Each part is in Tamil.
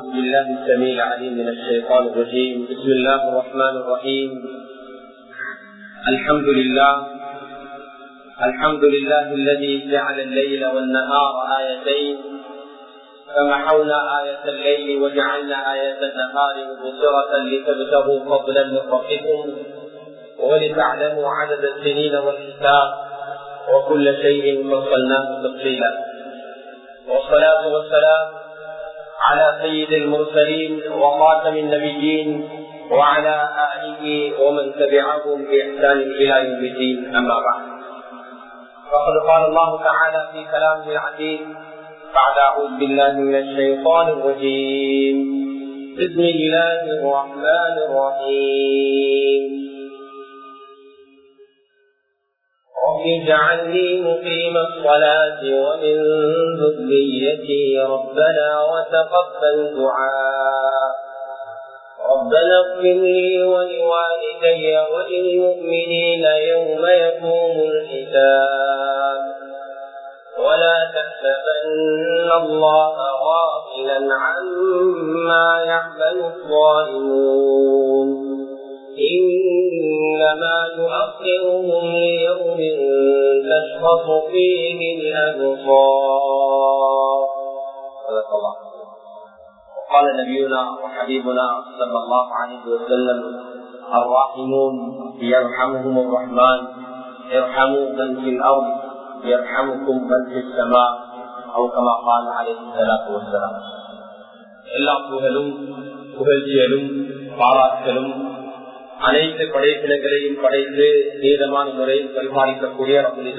أعوذ بالله السميع العليم من الشيطان الرجيم بسم الله الرحمن الرحيم الحمد لله الحمد لله الذي جعل الليل والنهار آيتين فمحونا آية الليل وجعلنا آية النهار مبصرة لتبتغوا فضلا من ربكم ولتعلموا عدد السنين والحساب وكل شيء فصلناه تفصيلا والصلاة والسلام على سيد المرسلين وخاتم النبيين وعلى آله ومن تبعهم بإحسان إلى يوم الدين أما بعد فقد قال الله تعالى في كلامه العزيز بعد أعوذ بالله من الشيطان الرجيم بسم الله الرحمن الرحيم رب اجعلني مقيم الصلاة ومن ذريتي ربنا وتقبل دعاء ربنا اغفر لي ولوالدي وللمؤمنين يوم يقوم الحساب ولا تحسبن الله غافلا عما يعمل الظالمون إنما يؤخرهم ليوم تشخص فيه الأبصار صدق الله وقال نبينا وحبيبنا صلى الله عليه وسلم الراحمون يرحمهم الرحمن ارحموا من في الأرض يرحمكم من في السماء أو كما قال عليه الصلاة والسلام எல்லா புகழும் புகழ்ச்சியலும் பாராட்டுகளும் அனைத்து படைப்பினங்களையும் படைத்து நீதமான முறையில் பரிமாறிக்கக்கூடிய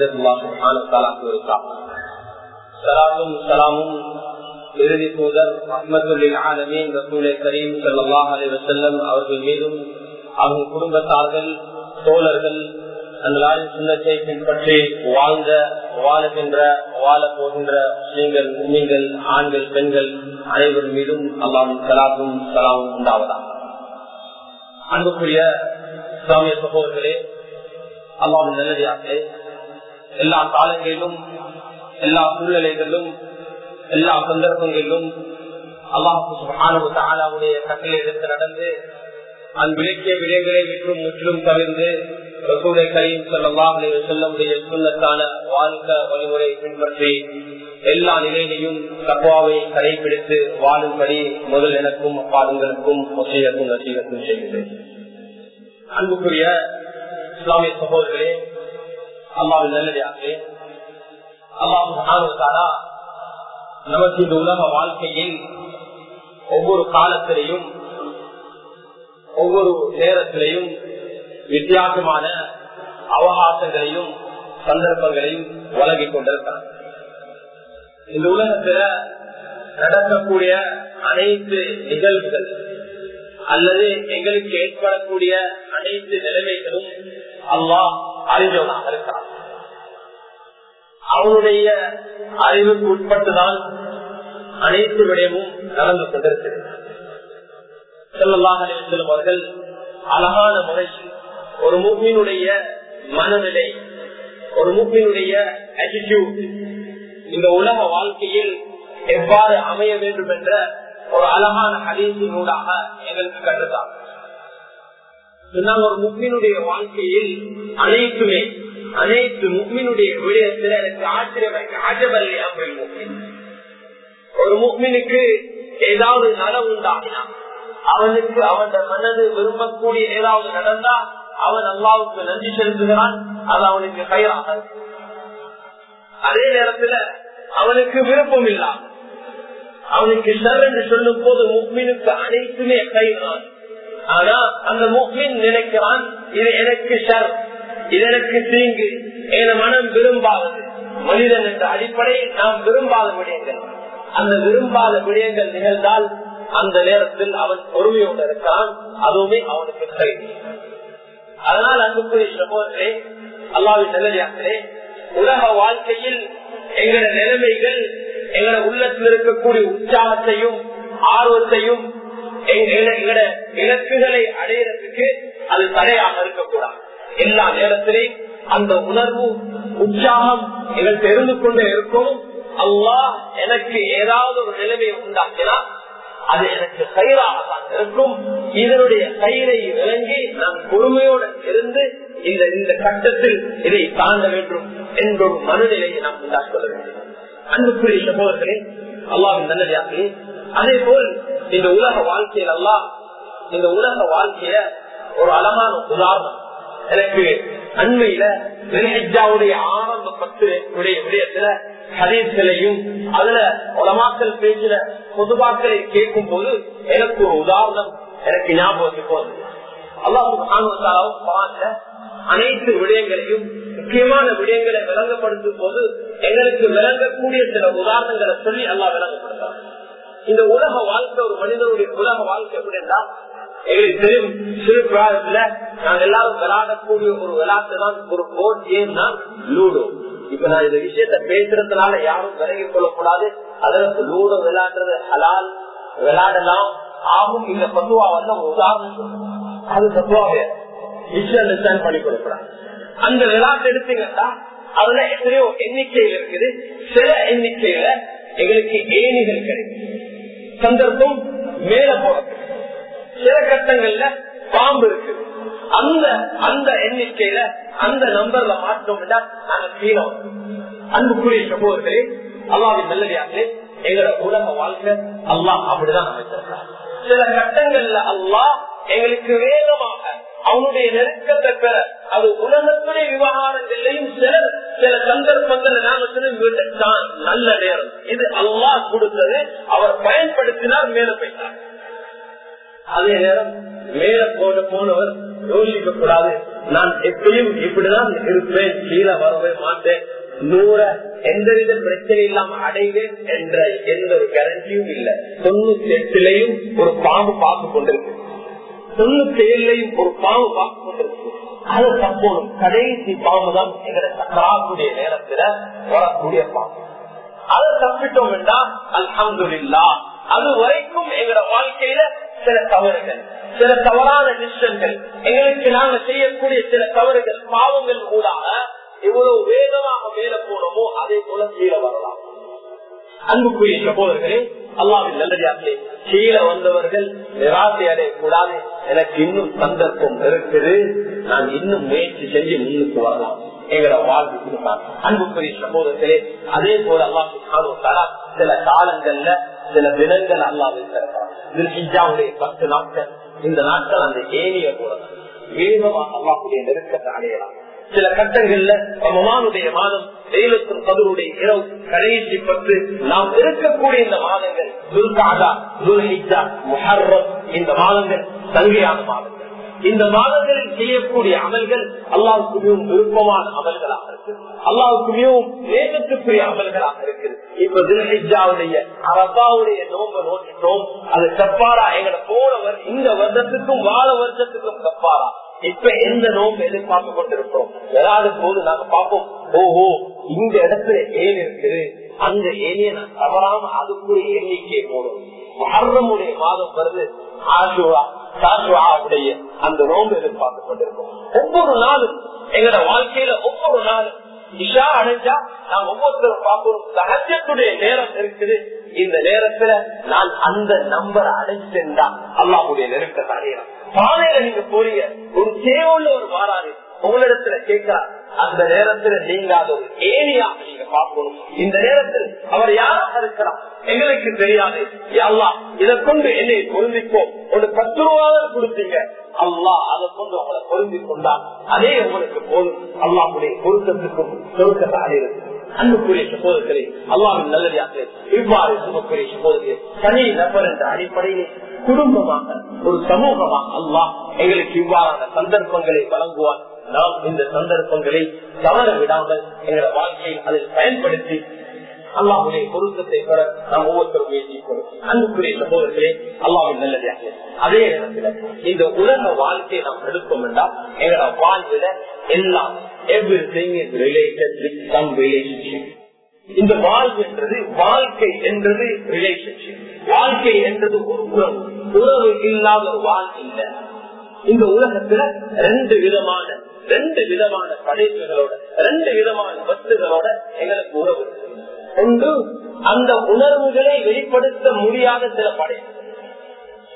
சலாமும் சலாமும் இறுதி தூதர் அஹமதுல்லில் ஆலமீன் ரசூலை கரீம் சல்லாஹ் அலி வசல்லம் அவர்கள் மீதும் அவங்க குடும்பத்தார்கள் தோழர்கள் அந்த நாளின் சுண்ணத்தை பின்பற்றி வாழ்ந்த வாழுகின்ற வாழ போகின்ற நீங்கள் நீங்கள் ஆண்கள் பெண்கள் அனைவர் மீதும் அல்லாவின் சலாத்தும் சலாமும் உண்டாவதாக அன்புக்குரிய இஸ்லாமிய சகோதரர்களே அல்லாவின் நல்லதாகவே எல்லா காலங்களிலும் எல்லா சூழ்நிலைகளிலும் எல்லா சந்தர்ப்பங்களிலும் அல்லாஹுடைய கட்டளை எடுத்து நடந்து அந்த விளக்கிய விடயங்களை விற்றும் முற்றிலும் தவிர்த்து ரசூலை கரீம் சொல்லலாம் செல்லமுடைய சுண்ணத்தான வாழ்க்கை வழிமுறை பின்பற்றி எல்லா நிலையிலையும் தப்பாவை கடைபிடித்து வாழும்படி முதல் எனக்கும் அப்பாடுங்களுக்கும் ஒசையக்கும் நசீகத்தும் செய்கிறேன் அன்புக்குரிய இஸ்லாமிய சகோதரர்களே அல்லாவின் நல்லதாக அல்லாஹாரா நமக்கு இந்த உலக வாழ்க்கையில் ஒவ்வொரு காலத்திலையும் ஒவ்வொரு நேரத்திலையும் வித்தியாசமான அவகாசங்களையும் சந்தர்ப்பங்களையும் வழங்கிக் கொண்டிருக்கிறார் இந்த உலகத்துல நடக்கக்கூடிய அனைத்து நிகழ்வுகள் அல்லது எங்களுக்கு ஏற்படக்கூடிய அனைத்து நிலைமைகளும் அல்லாஹ் அறிந்தவனாக இருக்கிறான் அவனுடைய அறிவுக்கு உட்பட்டுதான் அனைத்து விடயமும் நடந்து கொண்டிருக்கிறது செல்லமாக செல்லும் அவர்கள் அழகான முறையில் ஒரு முக்மீனுடைய மனநிலை ஒரு முக்மீனுடைய அட்டிடியூட் இந்த உலக வாழ்க்கையில் எவ்வாறு அமைய வேண்டும் என்ற ஒரு அழகான ஹதீசினூடாக எங்களுக்கு கருதான் ஒரு முக்மினுடைய வாழ்க்கையில் அனைத்துமே அனைத்து முக்மினுடைய விடயத்தில் எனக்கு ஆச்சரியம் ஆஜபல்லை அமல் முக்மின் ஒரு முக்மினுக்கு ஏதாவது நலம் உண்டாகினா அவனுக்கு அவன் மனது விரும்பக்கூடிய ஏதாவது நடந்தா அவன் அல்லாவுக்கு நன்றி செலுத்துகிறான் அது அவனுக்கு கயிறாக அதே நேரத்துல அவனுக்கு விருப்பம் இல்லாம அவனுக்கு ஷர் என்று சொல்லும் போது முக்மீனுக்கு அனைத்துமே கைதான் ஆனா அந்த முக்மீன் நினைக்கிறான் இது எனக்கு ஷர் இது எனக்கு தீங்கு என மனம் விரும்பாதது மனிதன் என்ற அடிப்படையில் நாம் விரும்பாத விடயங்கள் அந்த விரும்பாத விடயங்கள் நிகழ்ந்தால் அந்த நேரத்தில் அவன் பொறுமையோடு இருக்கிறான் அதுவுமே அவனுக்கு கைது அதனால் அன்புக்குரிய சகோதரே அல்லாவின் நிலையாக்கிறே உலக வாழ்க்கையில் எங்களோட நிலைமைகள் எங்களோட உள்ளத்தில் இருக்கக்கூடிய உற்சாகத்தையும் ஆர்வத்தையும் எங்களோட இலக்குகளை அடையிறதுக்கு அது தடையாக இருக்கக்கூடாது எல்லா நேரத்திலையும் அந்த உணர்வு உற்சாகம் எங்களுக்கு இருந்து கொண்டே இருக்கும் அல்லாஹ் எனக்கு ஏதாவது ஒரு நிலைமையை உண்டாக்கினா அது எனக்கு கயிறாகத்தான் இருக்கும் இதனுடைய கயிறை விளங்கி நான் பொறுமையோடு இருந்து இந்த இந்த கட்டத்தில் இதை தாண்ட வேண்டும் என்ற ஒரு மனநிலையை நாம் உண்டாக்கொள்ள வேண்டும் அன்புக்குரிய சகோதரர்களே அல்லாவின் நல்லதாகவே அதே போல் இந்த உலக வாழ்க்கையில் அல்லாஹ் இந்த உலக வாழ்க்கைய ஒரு அழகான உதாரணம் எனக்கு அண்மையில வெல்ஹிஜாவுடைய ஆரம்ப பத்து விடயத்துல ஹதீஸ்களையும் அதுல உலமாக்கல் பேச்சுல பொதுவாக்களை கேட்கும் போது எனக்கு ஒரு உதாரணம் எனக்கு ஞாபகத்துக்கு போகுது அல்லாஹு அனைத்து விடயங்களையும் முக்கியமான விடயங்களை விளங்கப்படுத்தும் போது எங்களுக்கு விளங்கக்கூடிய சில உதாரணங்களை சொல்லி அல்லா விளங்கப்படுத்தாங்க இந்த உலக வாழ்க்கை ஒரு மனிதனுடைய உலக வாழ்க்கை எப்படி என்றால் எங்களுக்கு தெரியும் சிறு பிராயத்துல நாங்க எல்லாரும் விளையாடக்கூடிய ஒரு விளையாட்டு தான் ஒரு போர்ட் கேம் தான் லூடோ இப்ப நான் இந்த விஷயத்த பேசுறதுனால யாரும் விலகி கொள்ளக்கூடாது அதற்கு லூடோ விளையாடுறது ஹலால் விளையாடலாம் ஆகும் இந்த பத்துவா வந்து ஒரு உதாரணம் அது பத்துவாவே விஷயம் பண்ணி கொடுக்கிறாங்க அந்த விளையாட்டு எடுத்தீங்கன்னா அதுல எத்தனையோ எண்ணிக்கையில் இருக்குது சில எண்ணிக்கையில எங்களுக்கு ஏணிகள் கிடைக்கும் சந்தர்ப்பம் மேல போறது சில கட்டங்கள்ல பாம்பு இருக்கு அந்த அந்த எண்ணிக்கையில அந்த நம்பர்ல மாற்றோம்னா நாங்க கீழே அன்புக்குரிய சகோதரர்களே அல்லாவின் நல்லதாகவே எங்களோட உலக வாழ்க்கை அல்லாஹ் அப்படிதான் அமைச்சிருக்காங்க சில கட்டங்கள்ல அல்லாஹ் எங்களுக்கு வேகமாக அவனுடைய நெருக்கத்தை பெற அது உலகத்துடைய விவகாரங்களையும் சில சில சந்தர்ப்பங்கள் நாம தான் நல்ல நேரம் இது அல்லாஹ் கொடுத்தது அவர் பயன்படுத்தினார் மேல போயிட்டார் அதே நேரம் மேல போன போனவர் யோசிக்க கூடாது நான் எப்பயும் இப்படிதான் இருப்பேன் கீழே வரவே மாட்டேன் நூற எந்தவித பிரச்சனை இல்லாம அடைவேன் என்ற எந்த ஒரு கேரண்டியும் இல்ல தொண்ணூத்தி எட்டுலயும் ஒரு பாம்பு பார்த்து கொண்டிருக்கு தொண்ணூத்தி ஏழுலையும் ஒரு பாம்பு பார்த்து கொண்டிருக்கு அது தப்போம் கடைசி பாம்பு தான் எங்களை சக்கராக்கூடிய நேரத்துல வரக்கூடிய பாம்பு அதை தப்பிட்டோம் என்றால் அல்ஹம்துல்லா அது வரைக்கும் எங்களோட வாழ்க்கையில சில தவறுகள் சில தவறான டிசிஷன்கள் எங்களுக்கு நாங்க செய்யக்கூடிய சில தவறுகள் பாவங்கள் கூடாக எவ்வளவு வேகமாக மேல போனோமோ அதே போல கீழே வரலாம் அன்புக்குரிய சகோதரர்களே அல்லாவின் நல்லதார்களே கீழே வந்தவர்கள் நிராசை அடையக்கூடாது எனக்கு இன்னும் சந்தர்ப்பம் இருக்குது நான் இன்னும் முயற்சி செஞ்சு முன்னுக்கு வரலாம் எங்களோட வாழ்வு அன்புக்குரிய சகோதரர்களே அதே போல அல்லாஹ் சில காலங்கள்ல சில தினங்கள் அல்லாவுடைய பத்து நாட்கள் இந்த நாட்கள் அந்த ஏனிய கூட வேகமாக அல்லாஹுடைய நெருக்கத்தை அடையலாம் சில கட்டங்கள்ல ரமமானுடைய மாதம் தெய்வத்தின் கதருடைய இரவு கடைசி பத்து நாம் இருக்கக்கூடிய இந்த மாதங்கள் துல்காதா துல்ஹிஜா முஹர்ரம் இந்த மாதங்கள் தங்கையான மாதங்கள் இந்த மாதங்களில் செய்யக்கூடிய அமல்கள் அல்லாவுக்கு மிகவும் விருப்பமான அமல்களாக இருக்கு அல்லாவுக்கு மிகவும் நேசத்துக்குரிய அமல்களாக இருக்குது இப்ப தில்ஹிஜாவுடைய அரபாவுடைய நோம்ப நோக்கிட்டோம் அது கப்பாரா எங்களை போன இந்த வருடத்துக்கும் வாழ வருஷத்துக்கும் கப்பாரா இப்ப எந்த நோம்பு எதிர்பார்த்து கொண்டிருக்கிறோம் ஏதாவது போது நாங்க பார்ப்போம் ஓஹோ இந்த இடத்துல ஏன் இருக்குது அந்த ஏனிய நான் தவறாம அதுக்குரிய எண்ணிக்கையை போடும் மரணமுடைய மாதம் வருது ஆசுவா சாசுவாவுடைய அந்த நோம்பு எதிர்பார்த்து கொண்டிருக்கோம் ஒவ்வொரு நாளும் எங்களோட வாழ்க்கையில ஒவ்வொரு நாளும் இஷா அடைஞ்சா நான் ஒவ்வொருத்தரும் பார்க்கணும் சகஜத்துடைய நேரம் இருக்குது இந்த நேரத்துல நான் அந்த நம்பரை அடைஞ்சிட்டா அல்லாஹுடைய நெருக்கத்தை அடையலாம் பாதையில நீங்க போறீங்க ஒரு தேவையுள்ள ஒரு மாறாரு உங்களிடத்துல கேட்கிறார் அந்த நேரத்துல நீங்க அது ஒரு ஏனியாக நீங்க பார்க்கணும் இந்த நேரத்தில் அவர் யாராக இருக்கலாம் எங்களுக்கு தெரியாது அல்லா இதை கொண்டு என்னை பொருந்திப்போம் ஒரு பத்து ரூபாய் கொடுத்தீங்க அல்லா அதை கொண்டு உங்களை பொருந்தி கொண்டார் அதே உங்களுக்கு போதும் அல்லாவுடைய பொருத்தத்துக்கும் பொருத்தத்தை அடைகிறது அன்புக்குரிய சகோதரர்களே அல்லாவின் நல்லதாக இவ்வாறு சுமக்குரிய சகோதரர்களே தனி நபர் என்ற அடிப்படையிலே குடும்பமாக ஒரு சமூகமாக அல்லாஹ் எங்களுக்கு இவ்வாறான சந்தர்ப்பங்களை வழங்குவார் நாம் இந்த சந்தர்ப்பங்களை தவற விடாமல் எங்களோட வாழ்க்கையை அதில் பயன்படுத்தி அல்லாவுடைய பொருத்தத்தை பெற நாம் ஒவ்வொருத்தரும் முயற்சிக்கணும் அன்புக்குரிய சகோதரர்களே அல்லாவின் நல்லதாக அதே நேரத்தில் இந்த உலக வாழ்க்கையை நாம் எடுப்போம் என்றால் எங்களோட வாழ்வில் எல்லாம் everything is related with some relationship இந்த வாழ்வு என்றது வாழ்க்கை என்றது ரிலேஷன்ஷிப் வாழ்க்கை என்றது ஒரு உறவு உறவு இல்லாத ஒரு வாழ்க்கை இல்லை இந்த உலகத்துல ரெண்டு விதமான ரெண்டு விதமான படைப்புகளோட ரெண்டு விதமான வஸ்துகளோட எங்களுக்கு உறவு ஒன்று அந்த உணர்வுகளை வெளிப்படுத்த முடியாத சில படைப்பு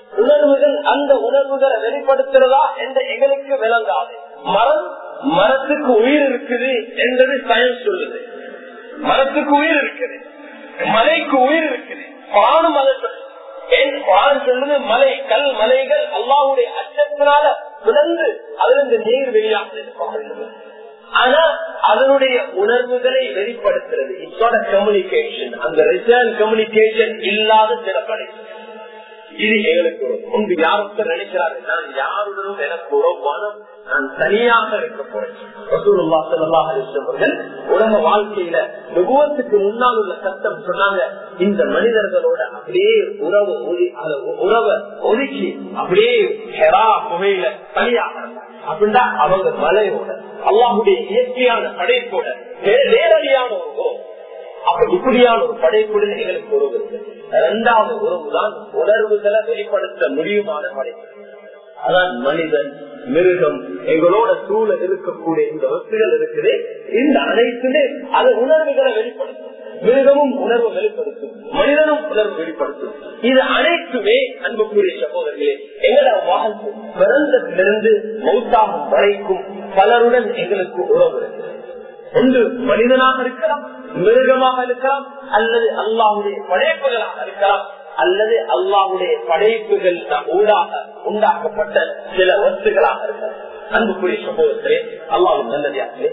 உணர்வுகள் அந்த உணர்வுகளை வெளிப்படுத்துறதா என்ற எங்களுக்கு விளங்காது மரம் மரத்துக்கு உயிர் இருக்குது என்றது சயின்ஸ் சொல்லுது மரத்துக்கு உயிர் இருக்குது மலைக்கு உயிர் இருக்குது பானும் அதை சொல்லுது ஏன் குரான் சொல்லுது மலை கல் மலைகள் அல்லாவுடைய அச்சத்தினால பிளந்து அதிலிருந்து நீர் வெளியாகிறது ஆனா அதனுடைய உணர்வுகளை வெளிப்படுத்துறது இத்தோட கம்யூனிகேஷன் அந்த ரிட்டர்ன் கம்யூனிகேஷன் இல்லாத சில படைப்பு இது எங்களுக்கு முன்பு யாருக்கும் நினைக்கிறாரு நான் யாருடனும் எனக்கு உறவான நான் தனியாக இருக்க போறேன் ரசூலுல்லாஹ் ஸல்லல்லாஹு அலைஹி வஸல்லம் உலக வாழ்க்கையில நுபுவத்துக்கு முன்னால் உள்ள சட்டம் சொன்னாங்க இந்த மனிதர்களோட அப்படியே உறவு ஒலி உறவை ஒதுக்கி அப்படியே ஹெரா புகையில தனியாக அப்படின்னா அவங்க மலையோட அல்லாஹுடைய இயற்கையான படைப்போட நேரடியான ஒரு உறவு அப்ப இப்படியான ஒரு படைப்புடன் எங்களுக்கு உறவு இருக்கு இரண்டாவது உறவு தான் உணர்வுகளை வெளிப்படுத்த முடியுமான படைப்பு அதான் மனிதன் மிருகம் எங்களோட சூழல் இருக்கக்கூடிய இந்த வஸ்துகள் இருக்குது இந்த அனைத்துமே அது உணர்வுகளை வெளிப்படுத்தும் மிருகமும் உணர்வு வெளிப்படுத்தும் மனிதனும் உணர்வு வெளிப்படுத்தும் இது அனைத்துமே அன்புக்குரிய சகோதரர்களே எங்களோட வாழ்க்கை பிறந்தத்திலிருந்து மௌத்தாகும் வரைக்கும் பலருடன் எங்களுக்கு உறவு இருக்கிறது ஒன்று மனிதனாக இருக்கலாம் மிருகமாக இருக்கலாம் அல்லது அல்லாவுடைய படைப்புகளாக இருக்கலாம் அல்லது அல்லாவுடைய படைப்புகள் ஊடாக உண்டாக்கப்பட்ட சில வஸ்துகளாக இருக்கலாம் அன்புக்குரிய சமூகத்திலே அல்லாவும் நல்லதாகவே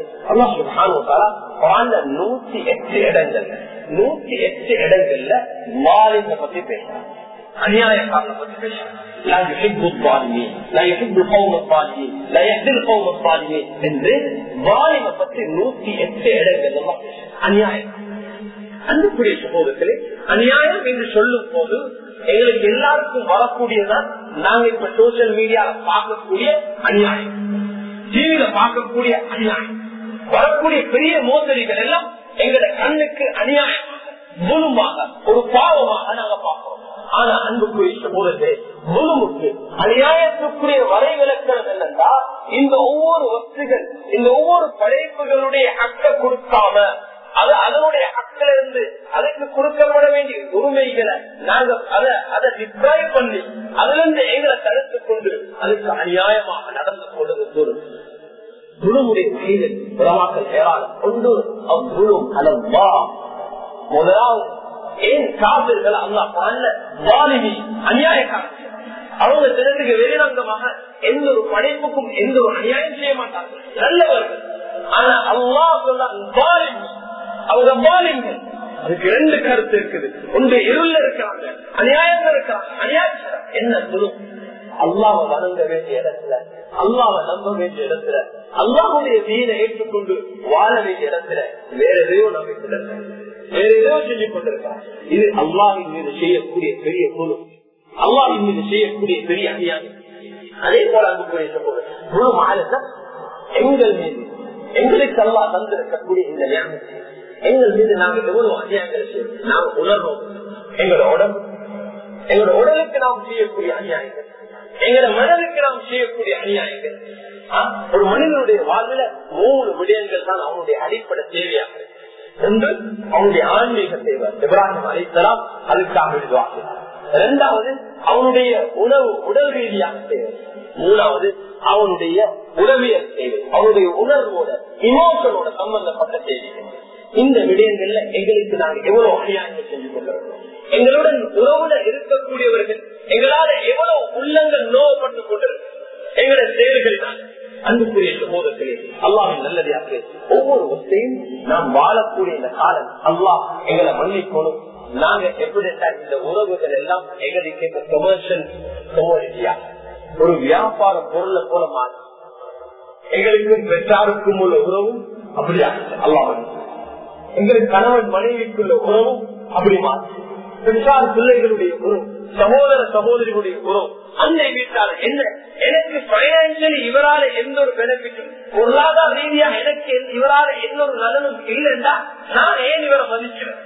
அல்லாஹ் நூத்தி எட்டு இடங்கள்ல நூத்தி எட்டு இடங்கள்ல மாலிங்க பத்தி பேசுறாங்க அநியாயக்காரனை பத்தி பேசுறாங்க لا يحب الظالمين لا يحب القوم الظالمين لا يهدي القوم الظالمين என்று வாலிம பற்றி நூத்தி எட்டு இடங்கள் எல்லாம் அநியாயம் அன்புக்குரிய சமூகத்திலே அநியாயம் என்று சொல்லும் போது எங்களுக்கு எல்லாருக்கும் வரக்கூடியதான் நாங்க இப்ப சோசியல் மீடியால பார்க்கக்கூடிய அநியாயம் டிவியில பார்க்கக்கூடிய அநியாயம் வரக்கூடிய பெரிய மோசடிகள் எல்லாம் எங்களோட கண்ணுக்கு அநியாயமாக குணமாக ஒரு பாவமாக நாங்க பார்க்கிறோம் ஆனா அன்புக்குரிய சமூகத்தை குருமுக்கு அநியாயத்துக்குரிய வரை விளக்கம் என்னன்னா இந்த ஒவ்வொரு வஸ்துகள் இந்த ஒவ்வொரு படைப்புகளுடைய ஹக்க கொடுக்காம அது அதனுடைய ஹக்கில இருந்து அதுக்கு கொடுக்கப்பட வேண்டிய உரிமைகளை நாங்க அதை அதை டிஸ்கிரைப் பண்ணி அதுல இருந்து எங்களை தடுத்துக் கொண்டு அதுக்கு அநியாயமாக நடந்து கொண்டது குரு குருமுடைய செய்தல் புறமாக்கல் ஏராளம் கொண்டு அவ்வுரு அலவா முதலாவது ஏன் காவிர்கள் அல்லா பாடல வாலிபி அநியாயக்காரன் அவங்க தினத்துக்கு வெளிரங்கமாக எந்த ஒரு படைப்புக்கும் எந்த ஒரு அநியாயம் செய்ய மாட்டார்கள் நல்லவர்கள் ஆனா அல்லா சொல்ல அவங்க பாலிங்கள் அதுக்கு ரெண்டு கருத்து இருக்குது ஒன்று இருள் இருக்கிறாங்க அநியாயம் இருக்கிறாங்க அநியாயம் என்ன சொல்லும் அல்லாவை வணங்க வேண்டிய இடத்துல அல்லாவை நம்ப வேண்டிய இடத்துல அல்லாவுடைய வீணை ஏற்றுக்கொண்டு வாழ வேண்டிய இடத்துல வேற எதையோ நம்பிக்கை வேற ஏதோ செஞ்சு கொண்டிருக்கிறார் இது அல்லாவின் மீது செய்யக்கூடிய பெரிய குழு அல்லாவின் மீது செய்யக்கூடிய பெரிய அநியாயம் அதே போல அன்புக்குரிய முழு மாநிலத்தை எங்கள் மீது எங்களுக்கு அல்லா தந்திருக்கக்கூடிய இந்த ஞாபகம் எங்கள் மீது நாங்கள் எவ்வளவு அநியாயங்களை செய்வோம் நாம் உணர்வோம் எங்களோட உடம்பு எங்களோட உடலுக்கு நாம் செய்யக்கூடிய அநியாயங்கள் எங்களோட மனதுக்கு நாம் செய்யக்கூடிய அநியாயங்கள் ஒரு மனிதனுடைய வாழ்வில மூணு விடயங்கள் தான் அவனுடைய அடிப்படை தேவையாக இருக்கு ஒன்று அவனுடைய ஆன்மீக தேவை இப்ராஹிம் அலிசலாம் அதுக்காக விடுவாங்க இரண்டாவது அவனுடைய உணவு உடல் ரீதியாக தேவை மூணாவது அவனுடைய உளவியல் தேவை அவனுடைய உணர்வோட இமோஷனோட சம்பந்தப்பட்ட தேவைகள் இந்த விடயங்கள்ல எங்களுக்கு நாங்கள் எவ்வளவு அநியாயங்கள் செஞ்சு கொண்டிருக்கிறோம் எங்களுடன் உறவுல இருக்கக்கூடியவர்கள் எங்களால எவ்வளவு உள்ளங்கள் நோவப்பட்டு கொண்டிருக்கிறோம் எங்களுடைய செயல்களினால் அன்புக்குரிய சமூகத்திலே அல்லாவின் நல்லதாக ஒவ்வொரு வசையும் நாம் வாழக்கூடிய இந்த காலம் அல்லாஹ் எங்களை மன்னிக்கணும் நாங்க எப்படி இந்த உறவுகள் எல்லாம் எங்களுக்கு கமர்ஷியல் கமோடிட்டியா ஒரு வியாபார பொருளை போல மாறி எங்களுக்கும் பெற்றாருக்கும் உள்ள உறவும் அப்படியா அல்லாஹ் எங்களுக்கு கணவன் மனைவிக்குள்ள உறவும் அப்படி மாறி பெற்றார் பிள்ளைகளுடைய உறவு சகோதர சகோதரிகளுடைய உறவு அன்னை வீட்டால் என்ன எனக்கு பைனான்சியலி இவரால எந்த ஒரு பெனிஃபிட்டும் பொருளாதார ரீதியா எனக்கு இவரால எந்த ஒரு நலனும் இல்லைன்னா நான் ஏன் இவரை மதிக்கிறேன்